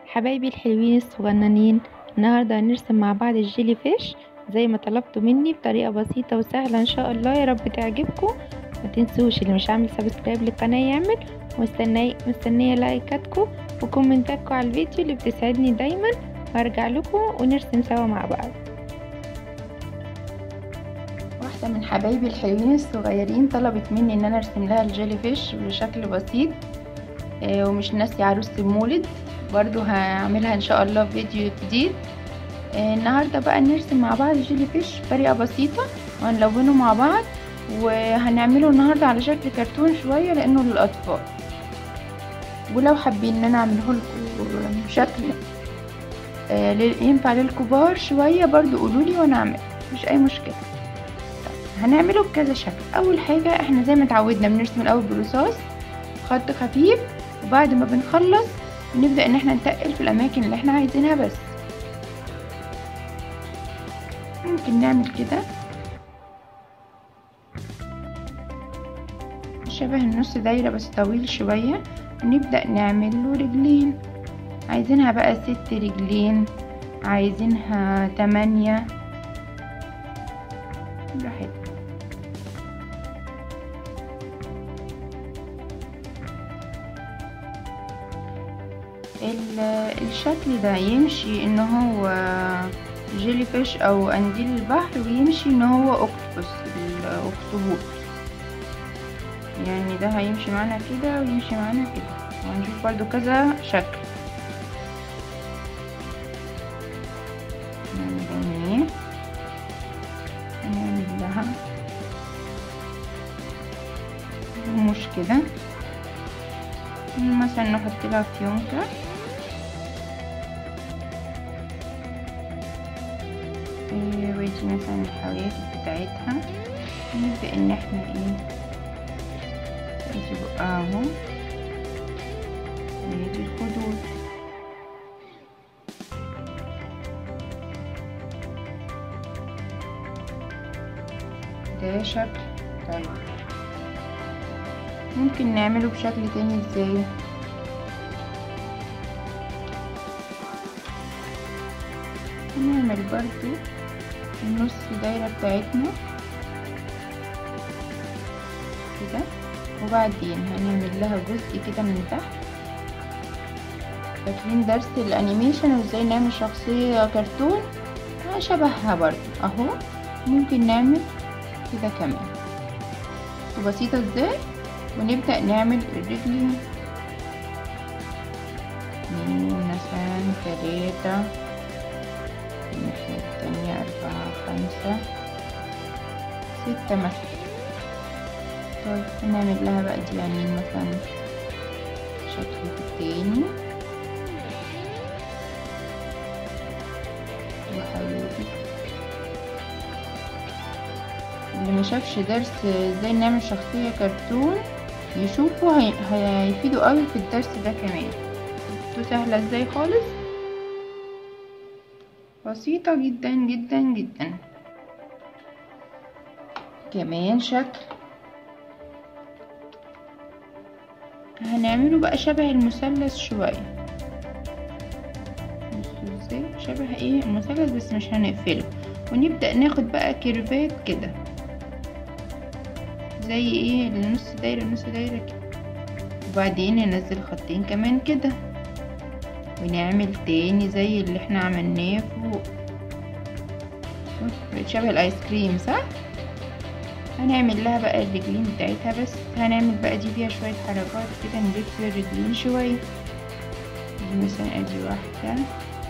حبايبي الحلوين الصغننين النهارده هنرسم مع بعض الجيلي فيش زي ما طلبتوا مني بطريقه بسيطه وسهله ان شاء الله يا رب تعجبكم ما تنسوش اللي مش عامل سبسكرايب للقناه يعمل مستنيه مستنيه لايكاتكم وكومنتاتكم على الفيديو اللي بتسعدني دايما وارجع لكم ونرسم سوا مع بعض واحده من حبايبي الحلوين الصغيرين طلبت مني ان انا ارسم لها الجيلي فيش بشكل بسيط آه ومش ناسي عروسه المولد برضو هعملها ان شاء الله في فيديو جديد آه النهارده بقى نرسم مع بعض جيلي فيش بطريقه بسيطه وهنلونه مع بعض وهنعمله النهارده على شكل كرتون شويه لانه للاطفال ولو حابين ان انا اعمله لكم بشكل آه ينفع للكبار شويه برضو قولولي وانا اعمل مش اي مشكله هنعمله بكذا شكل اول حاجه احنا زي ما اتعودنا بنرسم الاول برصاص خط خفيف وبعد ما بنخلص بنبدا ان احنا نتقل في الاماكن اللي احنا عايزينها بس ممكن نعمل كده شبه النص دايرة بس طويل شوية ونبدأ نعمل له رجلين عايزينها بقى ست رجلين عايزينها تمانية براحتك الشكل ده يمشي ان هو جيلي فيش او قنديل البحر ويمشي ان هو اوكتوبوس الاخطبوط يعني ده هيمشي معانا كده ويمشي معانا كده وهنشوف برضو كذا شكل يعني هنعمل لها رموش كده مثلا نحط لها فيونكة ودي مثلا الحواجز بتاعتها نبدأ ان احنا ايه ادي بقى اهو ادي الخدود ده شكل طيب ممكن نعمله بشكل تاني ازاي هنعمل برضو النص دايرة بتاعتنا كده وبعدين هنعمل لها جزء كده من تحت فاكرين درس الانيميشن وازاي نعمل شخصية كرتون شبهها برضو اهو ممكن نعمل كده كمان وبسيطة ازاي ونبدأ نعمل الرجلين اتنين مثلا تلاتة الناحية التانية أربعة خمسة ستة مثلا طيب نعمل لها بقى دي يعني مثلا شكل تاني وحبيبي اللي ما شافش درس ازاي نعمل شخصية كرتون يشوفوا هي... هيفيدوا قوي في الدرس ده كمان شفتوا سهلة ازاي خالص بسيطة جدا جدا جدا كمان شكل هنعمله بقى شبه المثلث شوية بصوا ازاي شبه ايه المثلث بس مش هنقفله ونبدأ ناخد بقى كيرفات كده زي ايه النص دايرة نص دايرة كده وبعدين ننزل خطين كمان كده ونعمل تاني زي اللي احنا عملناه فوق شبه الايس كريم صح هنعمل لها بقى الرجلين بتاعتها بس هنعمل بقى دي فيها شوية حركات كده نضيف فيها الرجلين شوية دي مثلا ادي واحدة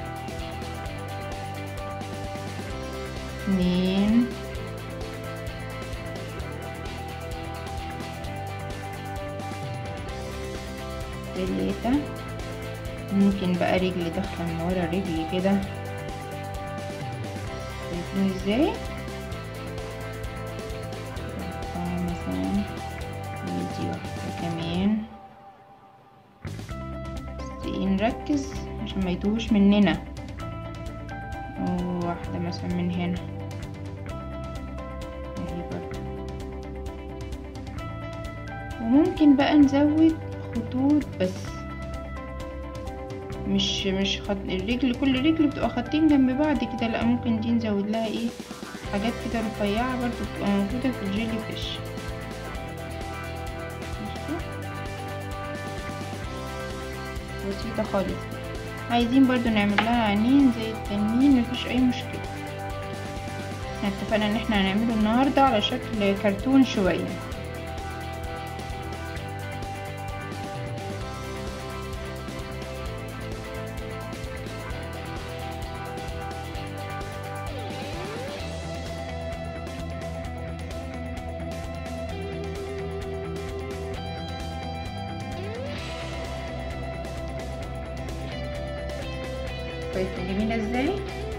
اتنين تلاتة ممكن بقى رجل داخلة من ورا رجلي كده شايفين ازاي مثلا ندي واحدة كمان بس ايه نركز عشان ما يتوهوش مننا واحدة مثلا من هنا اهي برضه وممكن بقى نزود خطوط بس مش مش خط... الرجل كل رجل بتبقى خطين جنب بعض كده لا ممكن دي نزود لها ايه حاجات كده رفيعة برضو بتبقى موجودة في الجيلي فيش بسيطة خالص عايزين برضو نعمل لها عينين زي التانيين مفيش اي مشكلة احنا اتفقنا ان احنا هنعمله النهاردة على شكل كرتون شوية شايفة جميلة ازاي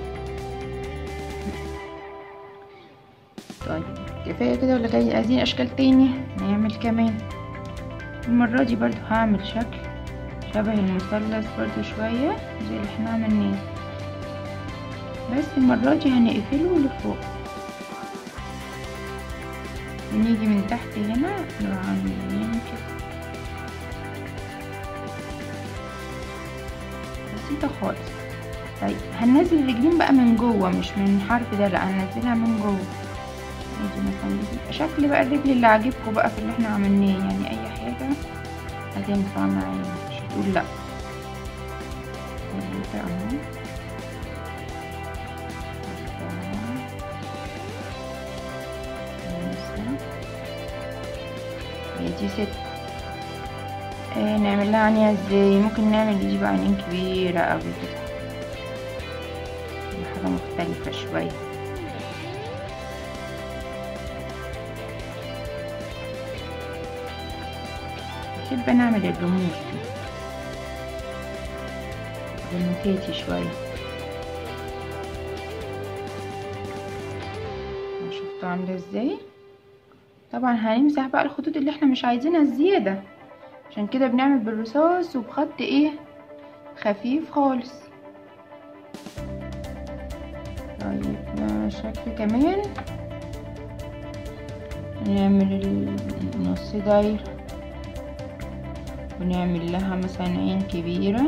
طيب كفاية كده ولا جاي عايزين اشكال تاني نعمل كمان المرة دي برضو هعمل شكل شبه المثلث برضو شوية زي اللي احنا عملناه بس المرة دي هنقفله لفوق ونيجي من تحت هنا نروح عاملين كده بسيطة خالص طيب هننزل الرجلين بقى من جوه مش من الحرف ده لا هننزلها من جوه ادي مثلا شكل بقى الرجل اللي عاجبكم بقى في اللي احنا عملناه يعني اي حاجة هتنفع معانا مش هتقول لا كده اهو دي ست آه نعمل لها عينيها ازاي ممكن نعمل دي بقى عينين كبيرة اوي كده حاجة مختلفة شوية بحب نعمل الرموش دي رموتاتي شوية شفتوا عاملة ازاي طبعا هنمسح بقى الخطوط اللي احنا مش عايزينها الزيادة عشان كده بنعمل بالرصاص وبخط ايه خفيف خالص طيب شكل كمان نعمل النص دايرة ونعمل لها مثلا عين كبيرة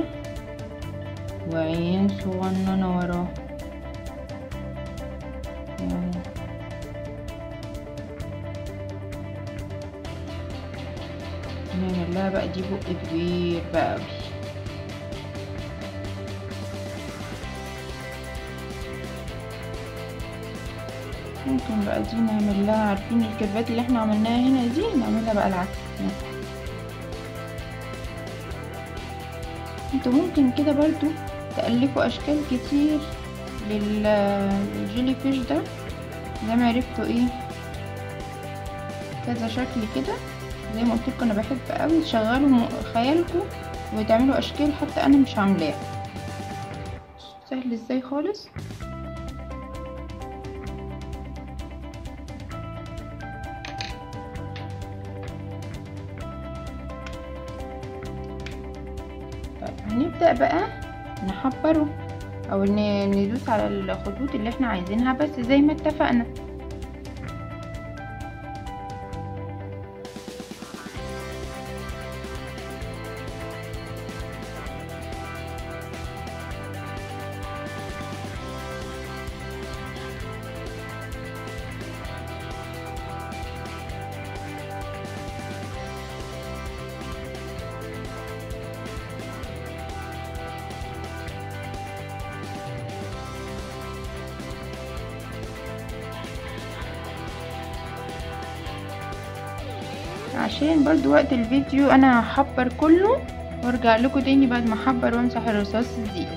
وعين صغننة وراه يعني نعمل لها بقى دي بق كبير بقى اوي ممكن بقى دي نعمل لها عارفين الكيرفات اللي احنا عملناها هنا دي نعملها بقى العكس انتوا ممكن كده برضو تألفوا اشكال كتير للجيلي فيش ده زي ما عرفتوا ايه كذا شكل كده زي ما قلت لكم انا بحب قوي تشغلوا خيالكم وتعملوا اشكال حتى انا مش عاملاها سهل ازاي خالص طيب هنبدأ بقى نحبره او ندوس على الخطوط اللي احنا عايزينها بس زي ما اتفقنا عشان برضو وقت الفيديو انا هحبر كله وارجع لكم تاني بعد ما احبر وامسح الرصاص الزيادة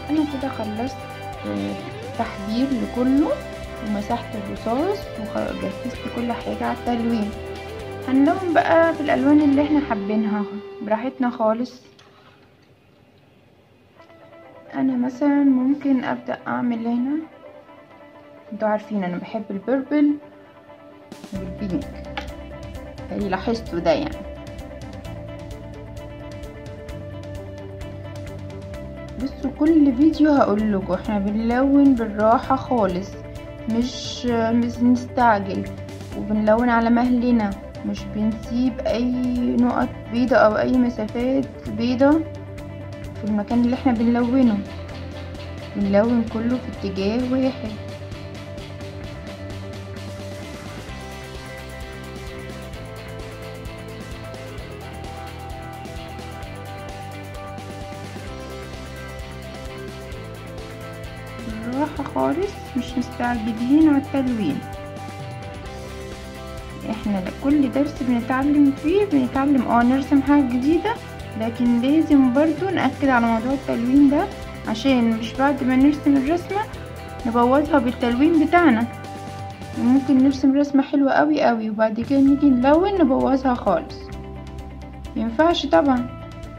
انا كده خلصت تحضير لكله ومسحت الرصاص وجهزت كل حاجة على التلوين هنلون بقى بالالوان اللي احنا حابينها براحتنا خالص انا مثلا ممكن ابدا اعمل هنا انتوا عارفين انا بحب البربل والبينك اللي لاحظته ده يعني بصوا كل فيديو هقول لكم احنا بنلون بالراحه خالص مش مش نستعجل وبنلون على مهلنا مش بنسيب اي نقط بيضة او اي مسافات بيضة في المكان اللي احنا بنلونه بنلون كله في اتجاه واحد بالراحة خالص مش مستعجلين على التلوين احنا كل درس بنتعلم فيه بنتعلم اه نرسم حاجة جديدة لكن لازم برضو نأكد على موضوع التلوين ده عشان مش بعد ما نرسم الرسمة نبوظها بالتلوين بتاعنا ممكن نرسم رسمة حلوة قوي قوي وبعد كده نيجي نلون نبوظها خالص مينفعش طبعا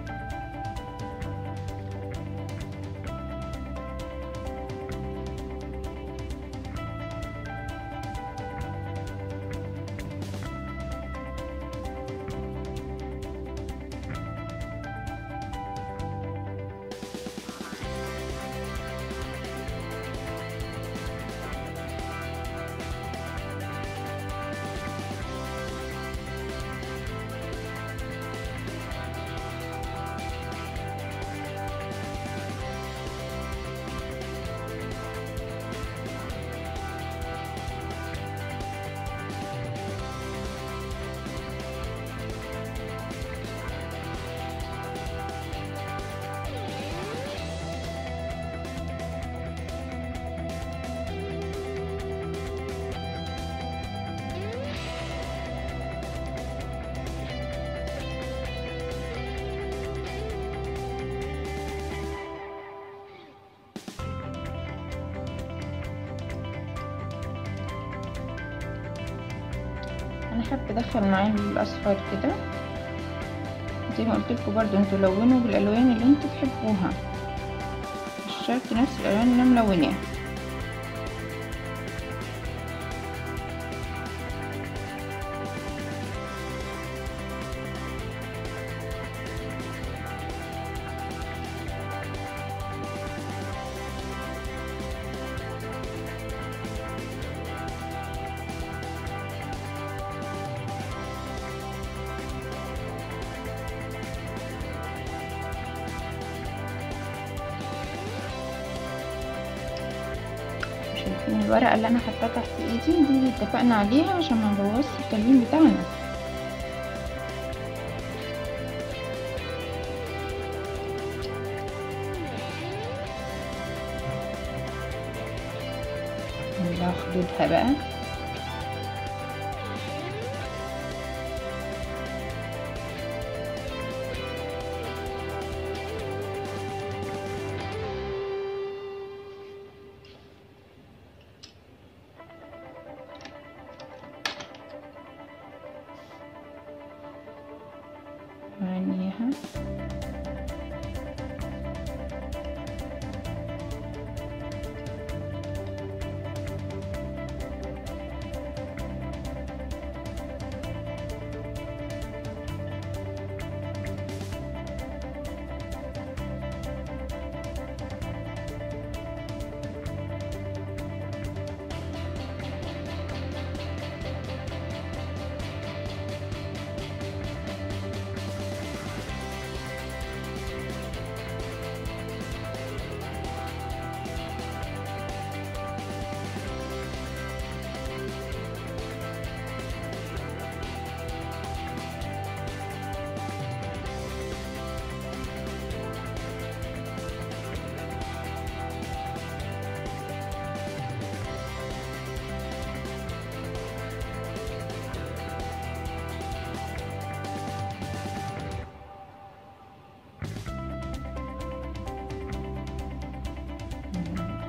انا حابه ادخل معاه الاصفر كده زي ما قلت لكم برضو انتوا لونوا بالالوان اللي انتوا تحبوها مش شرط نفس الالوان اللي انا ملوناها شايفين الورقة اللي انا حطاها تحت ايدي دي اللي اتفقنا عليها عشان ما نبوظش التلوين بتاعنا نعملها خدودها بقى عينيها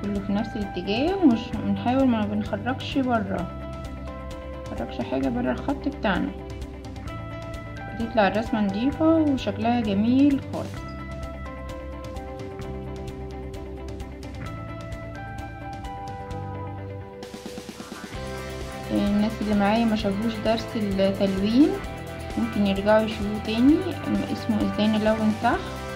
كله في نفس الاتجاه ومش بنحاول ما بنخرجش بره مخرجش حاجة بره الخط بتاعنا تطلع الرسمة نضيفة وشكلها جميل خالص الناس اللي معايا ما شافوش درس التلوين ممكن يرجعوا يشوفوه تاني اسمه ازاي نلون صح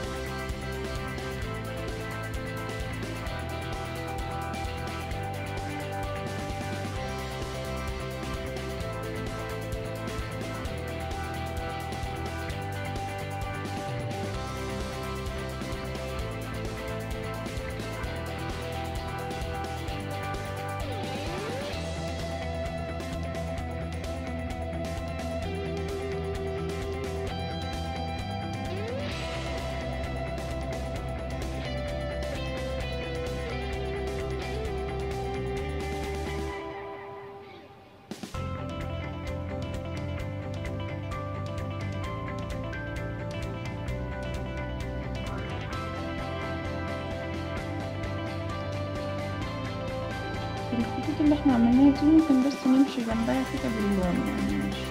الخطوط اللي احنا عملناها دي ممكن بس نمشي جنبها كده باللون يعني مش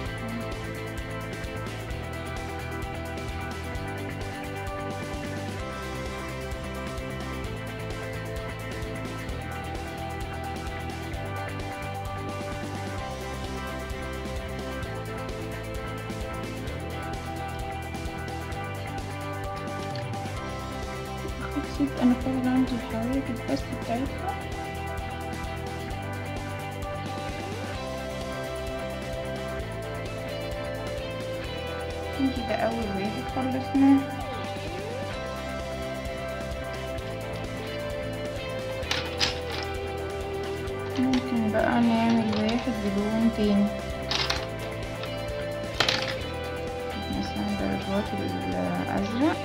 خلصت انا فاضل عندي الحواجز بس بتاعتها كده اول واحد خلصناه ممكن بقى نعمل واحد بلون تاني مثلا درجات الازرق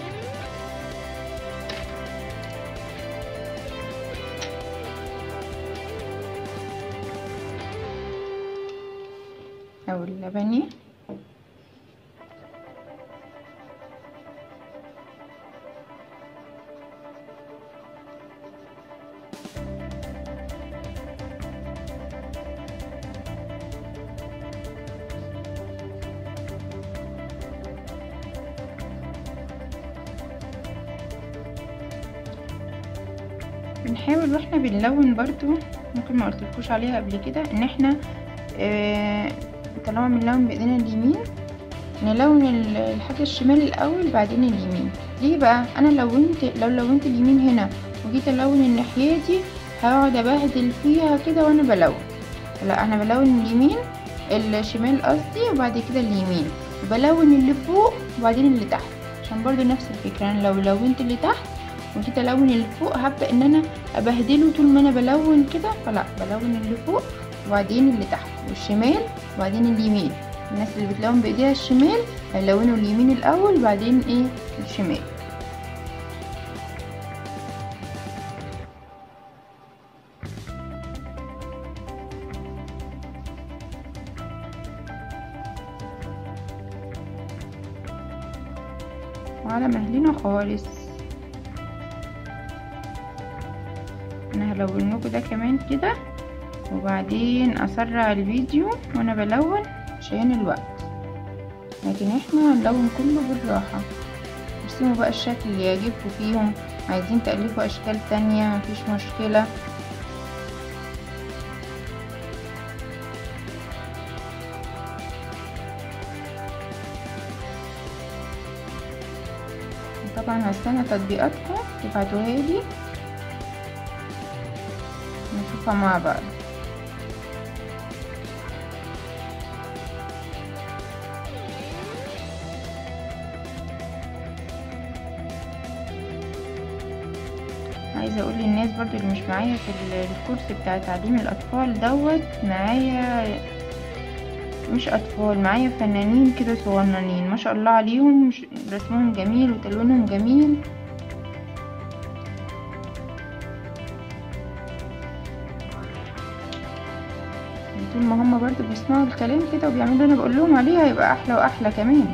او اللبني بنحاول واحنا بنلون برضو ممكن ما قلتلكوش عليها قبل كده ان احنا اه طالما بنلون بايدينا اليمين نلون الحاجة الشمال الاول بعدين اليمين ليه بقى انا لونت لو لونت اليمين هنا وجيت الون الناحية دي هقعد ابهدل فيها كده وانا بلون لا انا بلون اليمين الشمال قصدي وبعد كده اليمين بلون اللي فوق وبعدين اللي تحت عشان برضو نفس الفكرة انا لو لونت اللي تحت وجيت الون اللي فوق هبدا ان انا ابهدله طول ما انا بلون كده فلا بلون اللي فوق وبعدين اللي تحت والشمال وبعدين اليمين الناس اللي بتلون بايديها الشمال هيلونوا اليمين الاول وبعدين ايه الشمال وعلى مهلنا خالص انا هلون لكم ده كمان كده وبعدين اسرع الفيديو وانا بلون عشان الوقت لكن احنا هنلون كله بالراحة ارسموا بقى الشكل اللي يعجبكم فيهم عايزين تألفوا اشكال تانية مفيش مشكلة طبعا هستنى تطبيقاتكم تبعتوها لي نشوفها مع بعض عايزه اقول للناس برضو اللي مش معايا في الكورس بتاع تعليم الاطفال دوت معايا مش اطفال معايا فنانين كده صغننين ما شاء الله عليهم رسمهم جميل وتلوينهم جميل طول ما هما برضو بيسمعوا الكلام كده وبيعملوا اللي انا بقول لهم عليه هيبقى احلى واحلى كمان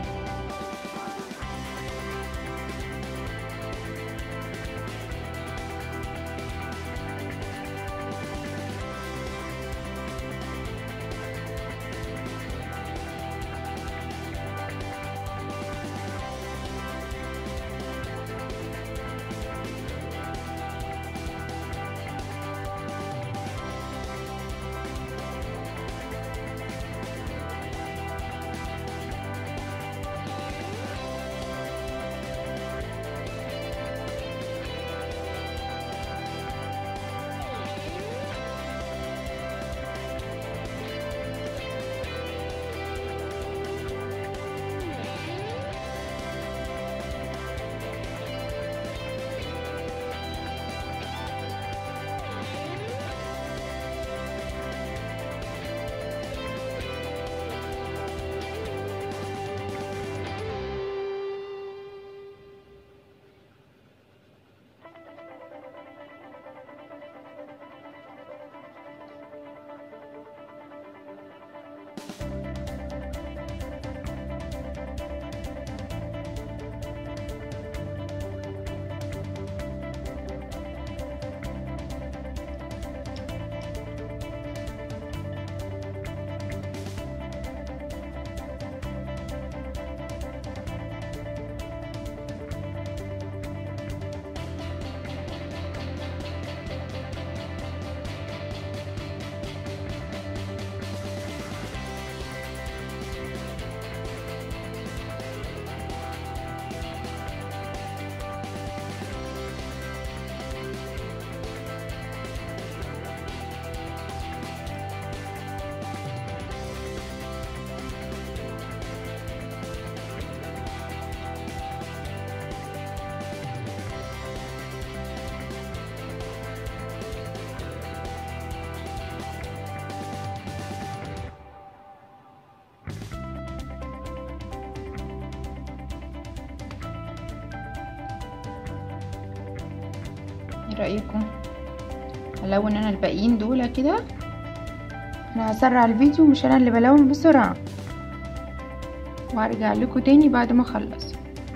ايه رايكم هلون انا الباقيين دول كده انا هسرع الفيديو مش انا اللي بلون بسرعه وهرجع لكم تاني بعد ما اخلص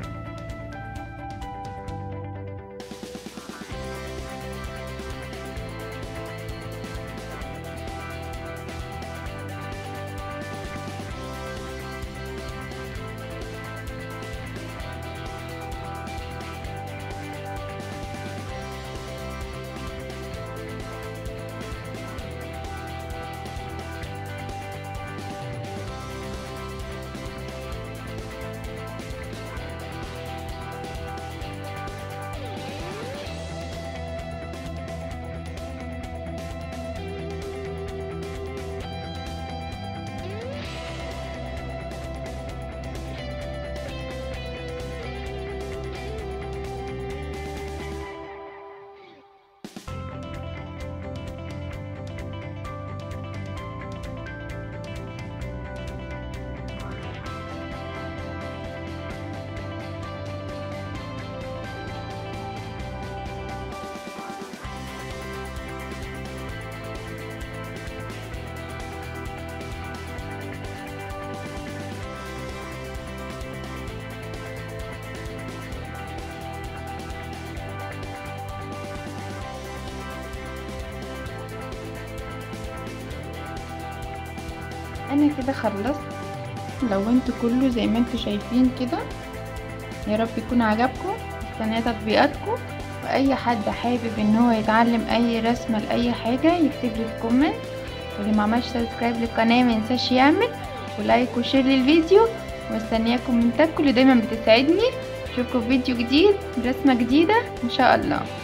انا كده خلصت لونت كله زي ما انتوا شايفين كده يا رب يكون عجبكم مستنيه تطبيقاتكم واي حد حابب ان هو يتعلم اي رسمه لاي حاجه يكتب لي في كومنت واللي ما عملش سبسكرايب للقناه ما ينساش يعمل ولايك وشير للفيديو ومستنيه كومنتاتكم اللي دايما بتساعدني اشوفكم في فيديو جديد برسمه جديده ان شاء الله